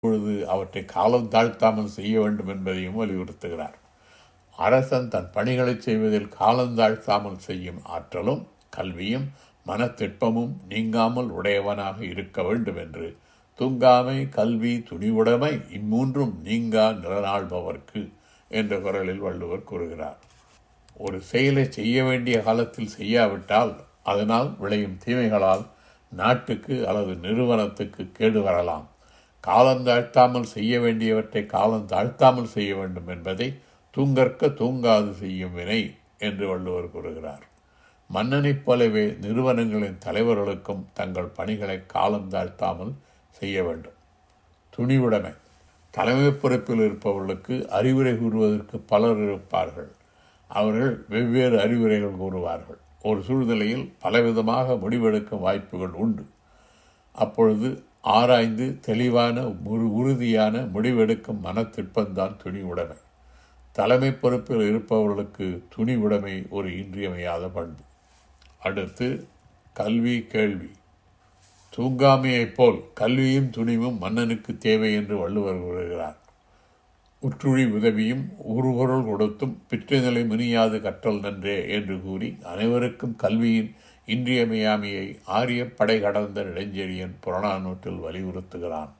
பொழுது அவற்றை காலம் தாழ்த்தாமல் செய்ய வேண்டும் என்பதையும் வலியுறுத்துகிறார் அரசன் தன் பணிகளை செய்வதில் காலந்தாழ்த்தாமல் செய்யும் ஆற்றலும் கல்வியும் மனத்திற்பமும் நீங்காமல் உடையவனாக இருக்க வேண்டும் என்று தூங்காமை கல்வி துணிவுடைமை இம்மூன்றும் நீங்கா நிலநாள்பவர்க்கு என்ற குரலில் வள்ளுவர் கூறுகிறார் ஒரு செயலை செய்ய வேண்டிய காலத்தில் செய்யாவிட்டால் அதனால் விளையும் தீமைகளால் நாட்டுக்கு அல்லது நிறுவனத்துக்கு கேடு வரலாம் காலம் தாழ்த்தாமல் செய்ய வேண்டியவற்றை காலம் தாழ்த்தாமல் செய்ய வேண்டும் என்பதை தூங்கற்க தூங்காது செய்யும் வினை என்று வள்ளுவர் கூறுகிறார் மன்னனைப் போலவே நிறுவனங்களின் தலைவர்களுக்கும் தங்கள் பணிகளை காலம் தாழ்த்தாமல் செய்ய வேண்டும் துணிவுடைமை தலைமை பொறுப்பில் இருப்பவர்களுக்கு அறிவுரை கூறுவதற்கு பலர் இருப்பார்கள் அவர்கள் வெவ்வேறு அறிவுரைகள் கூறுவார்கள் ஒரு சூழ்நிலையில் பலவிதமாக முடிவெடுக்கும் வாய்ப்புகள் உண்டு அப்பொழுது ஆராய்ந்து தெளிவான ஒரு உறுதியான முடிவெடுக்கும் மனத்திற்பந்தான் துணிவுடைமை தலைமை பொறுப்பில் இருப்பவர்களுக்கு துணிவுடைமை ஒரு இன்றியமையாத பண்பு அடுத்து கல்வி கேள்வி தூங்காமையைப் போல் கல்வியும் துணிவும் மன்னனுக்கு தேவை என்று வள்ளுவர் கூறுகிறார் உற்றுழி உதவியும் உருபொருள் கொடுத்தும் பிற்றுநிலை முனியாது கற்றல் நன்றே என்று கூறி அனைவருக்கும் கல்வியின் இன்றியமையாமையை ஆரிய படை கடந்த இளைஞரியன் புறநானூற்றில் வலியுறுத்துகிறான்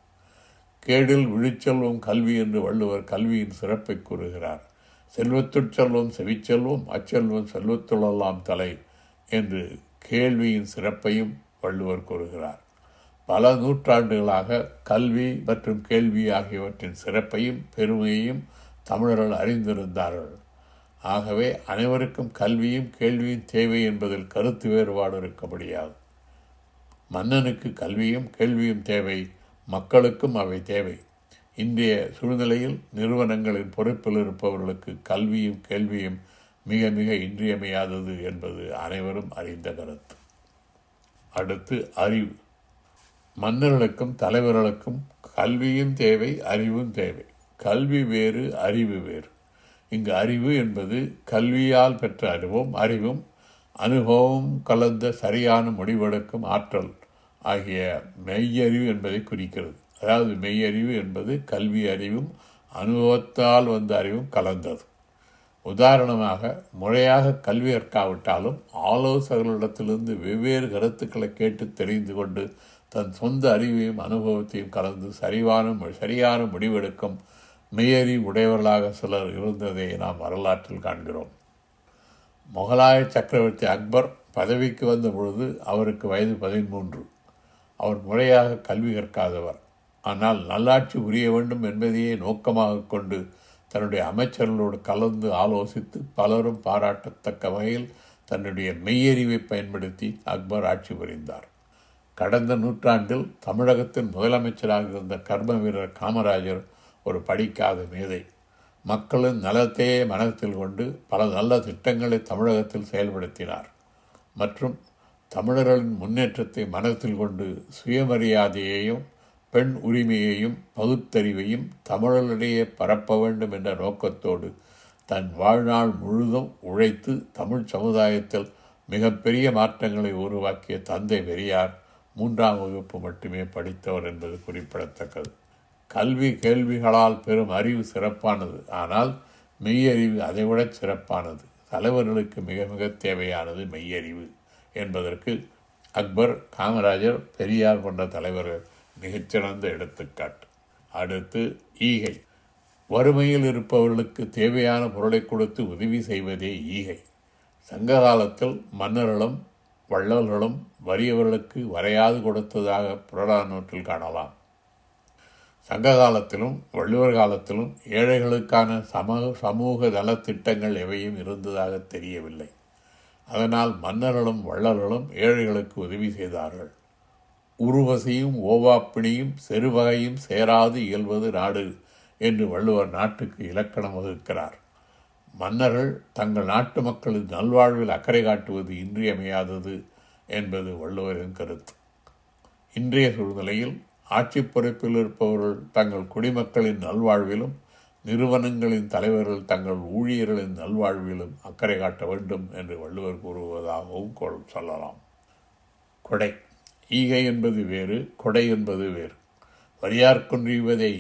கேடில் விழிச்செல்வம் கல்வி என்று வள்ளுவர் கல்வியின் சிறப்பை கூறுகிறார் செல்வத்துட் செல்வம் செவிச்செல்வம் அச்செல்வம் செல்வத்துள்ளலாம் தலை என்று கேள்வியின் சிறப்பையும் வள்ளுவர் கூறுகிறார் பல நூற்றாண்டுகளாக கல்வி மற்றும் கேள்வி ஆகியவற்றின் சிறப்பையும் பெருமையையும் தமிழர்கள் அறிந்திருந்தார்கள் ஆகவே அனைவருக்கும் கல்வியும் கேள்வியும் தேவை என்பதில் கருத்து வேறுபாடு இருக்க முடியாது மன்னனுக்கு கல்வியும் கேள்வியும் தேவை மக்களுக்கும் அவை தேவை இன்றைய சூழ்நிலையில் நிறுவனங்களின் பொறுப்பில் இருப்பவர்களுக்கு கல்வியும் கேள்வியும் மிக மிக இன்றியமையாதது என்பது அனைவரும் அறிந்த கருத்து அடுத்து அறிவு மன்னர்களுக்கும் தலைவர்களுக்கும் கல்வியும் தேவை அறிவும் தேவை கல்வி வேறு அறிவு வேறு இங்கு அறிவு என்பது கல்வியால் பெற்ற அறிவும் அறிவும் அனுபவம் கலந்த சரியான முடிவெடுக்கும் ஆற்றல் ஆகிய மெய்யறிவு என்பதை குறிக்கிறது அதாவது மெய்யறிவு என்பது கல்வி அறிவும் அனுபவத்தால் வந்த அறிவும் கலந்தது உதாரணமாக முறையாக கல்வி கற்காவிட்டாலும் ஆலோசகர்களிடத்திலிருந்து வெவ்வேறு கருத்துக்களை கேட்டு தெரிந்து கொண்டு தன் சொந்த அறிவையும் அனுபவத்தையும் கலந்து சரிவான சரியான முடிவெடுக்கும் மெய்யறி உடையவர்களாக சிலர் இருந்ததை நாம் வரலாற்றில் காண்கிறோம் முகலாய சக்கரவர்த்தி அக்பர் பதவிக்கு வந்த பொழுது அவருக்கு வயது பதிமூன்று அவர் முறையாக கல்வி கற்காதவர் ஆனால் நல்லாட்சி புரிய வேண்டும் என்பதையே நோக்கமாக கொண்டு தன்னுடைய அமைச்சர்களோடு கலந்து ஆலோசித்து பலரும் பாராட்டத்தக்க வகையில் தன்னுடைய மெய்யறிவை பயன்படுத்தி அக்பர் ஆட்சி புரிந்தார் கடந்த நூற்றாண்டில் தமிழகத்தின் முதலமைச்சராக இருந்த கர்ம வீரர் காமராஜர் ஒரு படிக்காத மேதை மக்களின் நலத்தையே மனத்தில் கொண்டு பல நல்ல திட்டங்களை தமிழகத்தில் செயல்படுத்தினார் மற்றும் தமிழர்களின் முன்னேற்றத்தை மனத்தில் கொண்டு சுயமரியாதையையும் பெண் உரிமையையும் பகுத்தறிவையும் தமிழர்களிடையே பரப்ப வேண்டும் என்ற நோக்கத்தோடு தன் வாழ்நாள் முழுதும் உழைத்து தமிழ் சமுதாயத்தில் மிகப்பெரிய மாற்றங்களை உருவாக்கிய தந்தை பெரியார் மூன்றாம் வகுப்பு மட்டுமே படித்தவர் என்பது குறிப்பிடத்தக்கது கல்வி கேள்விகளால் பெறும் அறிவு சிறப்பானது ஆனால் மெய்யறிவு அதைவிட சிறப்பானது தலைவர்களுக்கு மிக மிக தேவையானது மெய்யறிவு என்பதற்கு அக்பர் காமராஜர் பெரியார் போன்ற தலைவர்கள் மிகச்சிறந்த எடுத்துக்காட்டு அடுத்து ஈகை வறுமையில் இருப்பவர்களுக்கு தேவையான பொருளை கொடுத்து உதவி செய்வதே ஈகை சங்க காலத்தில் மன்னர்களும் வள்ளல்களும் வறியவர்களுக்கு வரையாது கொடுத்ததாக புறநானூற்றில் காணலாம் சங்க காலத்திலும் வள்ளுவர் காலத்திலும் ஏழைகளுக்கான சம சமூக நலத்திட்டங்கள் எவையும் இருந்ததாக தெரியவில்லை அதனால் மன்னர்களும் வள்ளல்களும் ஏழைகளுக்கு உதவி செய்தார்கள் உருவசையும் ஓவாப்பிணியும் செருவகையும் சேராது இயல்வது நாடு என்று வள்ளுவர் நாட்டுக்கு இலக்கணம் வகுக்கிறார் மன்னர்கள் தங்கள் நாட்டு மக்களின் நல்வாழ்வில் அக்கறை காட்டுவது இன்றியமையாதது என்பது வள்ளுவரின் கருத்து இன்றைய சூழ்நிலையில் ஆட்சி பொறுப்பில் இருப்பவர்கள் தங்கள் குடிமக்களின் நல்வாழ்விலும் நிறுவனங்களின் தலைவர்கள் தங்கள் ஊழியர்களின் நல்வாழ்விலும் அக்கறை காட்ட வேண்டும் என்று வள்ளுவர் கூறுவதாகவும் சொல்லலாம் கொடை ஈகை என்பது வேறு கொடை என்பது வேறு வரியார் கொன்றிவதை